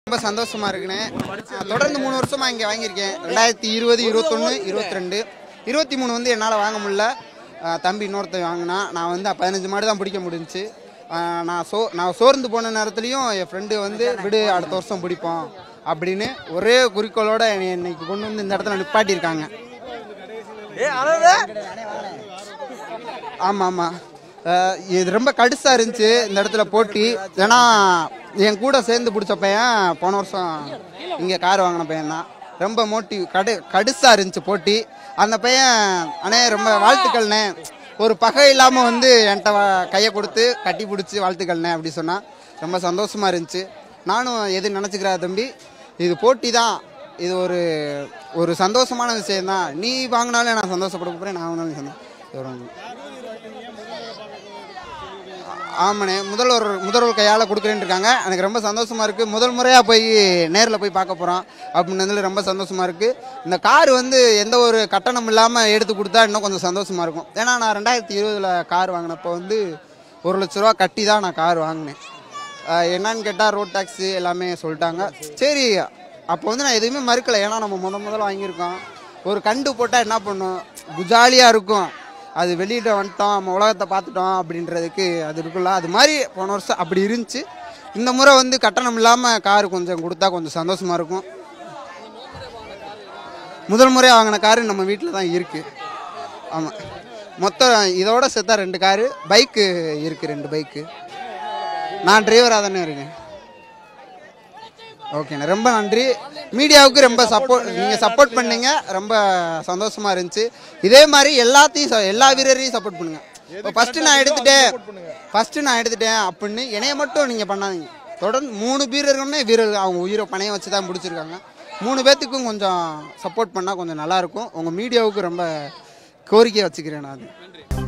ரொம்ப சந்தோஷமா இருக்குண்ணே அஹ் தொடர்ந்து மூணு வருஷமா இங்கே வாங்கியிருக்கேன் ரெண்டாயிரத்தி இருபது இருபத்தொன்று இருபத்தி ரெண்டு இருபத்தி மூணு வந்து என்னால் வாங்க முடியல அஹ் தம்பி இன்னொருத்தன் வாங்கினா நான் வந்து பதினஞ்சு மாடு தான் பிடிக்க முடிஞ்சுச்சு அஹ் நான் சோ நான் சோர்ந்து போன நேரத்துலையும் என் ஃப்ரெண்டு வந்து விடு அடுத்த வருஷம் பிடிப்போம் அப்படின்னு ஒரே குறிக்கோளோட என்னை இன்னைக்கு கொண்டு வந்து இந்த இடத்துல நிப்பாட்டியிருக்காங்க ஆமாம் ஆமாம் இது ரொம்ப கடுசாக இருந்துச்சு இந்த இடத்துல போட்டி ஏன்னா என் கூட சேர்ந்து பிடிச்ச பையன் போன வருஷம் இங்கே கார் வாங்கின பையன் தான் ரொம்ப மோட்டிவ் கடு கடுசாக இருந்துச்சு போட்டி அந்த பையன் அண்ணே ரொம்ப வாழ்த்துக்கள்ண்ணே ஒரு பகை இல்லாமல் வந்து என்கிட்ட வ- கையை கொடுத்து கட்டி பிடிச்சி வாழ்த்துக்கள்ண்ணே அப்படி சொன்னான் ரொம்ப சந்தோஷமாக இருந்துச்சு நானும் எது நினச்சிக்கிறா தம்பி இது போட்டி தான் இது ஒரு ஒரு சந்தோஷமான விஷயம் தான் நீ வாங்கினாலும் நான் சந்தோஷப்பட போகிறேன் நான் வாங்கினாலும் சந்தோஷம் இது ஒரு- ஆமாண்ணே முதல்வர் முதல்வர் கையால் கொடுக்குறேன்னு இருக்காங்க எனக்கு ரொம்ப சந்தோஷமா இருக்கு முதல் முறையாக போய் நேரில் போய் பார்க்க போகிறோம் அப்படின்னதுல ரொம்ப சந்தோஷமா இருக்கு இந்த கார் வந்து எந்த ஒரு கட்டணம் இல்லாமல் எடுத்து கொடுத்தா இன்னும் கொஞ்சம் சந்தோஷமா இருக்கும் ஏன்னா நான் ரெண்டாயிரத்தி இருபதில் கார் வாங்கினப்போ வந்து ஒரு லட்ச ரூபா கட்டி தான் நான் கார் வாங்கினேன் ஆஹ் என்னன்னு கேட்டால் ரோட் டேக்ஸு எல்லாமே சொல்லிட்டாங்க சரி அப்போ வந்து நான் எதுவுமே மறுக்கலை ஏன்னா நம்ம முத முதல்ல வாங்கியிருக்கோம் ஒரு கண்டு போட்டால் என்ன பண்ணும் ஜாலியாக இருக்கும் அது வெளியிட வந்துட்டோம் நம்ம உலகத்தை பார்த்துட்டோம் அப்படின்றதுக்கு அது இருக்குல்ல அது மாதிரி போன வருஷம் அப்படி இருந்துச்சு இந்த முறை வந்து கட்டணம் இல்லாமல் கார் கொஞ்சம் கொடுத்தா கொஞ்சம் சந்தோஷமாக இருக்கும் முதல் முறையாக வாங்கின காரு நம்ம வீட்டில் தான் இருக்குது ஆமாம் மொத்தம் இதோட சேர்த்தா ரெண்டு காரு பைக்கு இருக்குது ரெண்டு பைக்கு நான் டிரைவராக தானே இருக்கேன் ஓகேண்ணா ரொம்ப நன்றி மீடியாவுக்கு ரொம்ப சப்போர்ட் நீங்கள் சப்போர்ட் பண்ணீங்க ரொம்ப சந்தோஷமா இருந்துச்சு இதே மாதிரி எல்லாத்தையும் ச- எல்லா வீரரையும் சப்போர்ட் பண்ணுங்க இப்போ ஃபஸ்ட்டு நான் எடுத்துட்டேன் ஃபஸ்ட்டு நான் எடுத்துட்டேன் அப்படின்னு என்னைய மட்டும் நீங்கள் பண்ணாதீங்க தொடர்ந்து மூணு வீரர்களுமே வீரர்கள் அவங்க உயிரை பணையம் வச்சு தான் பிடிச்சிருக்காங்க மூணு பேர்த்துக்கும் கொஞ்சம் சப்போர்ட் பண்ணால் கொஞ்சம் நல்லாயிருக்கும் உங்கள் மீடியாவுக்கு ரொம்ப கோரிக்கை வச்சுக்கிறேன் நான் அது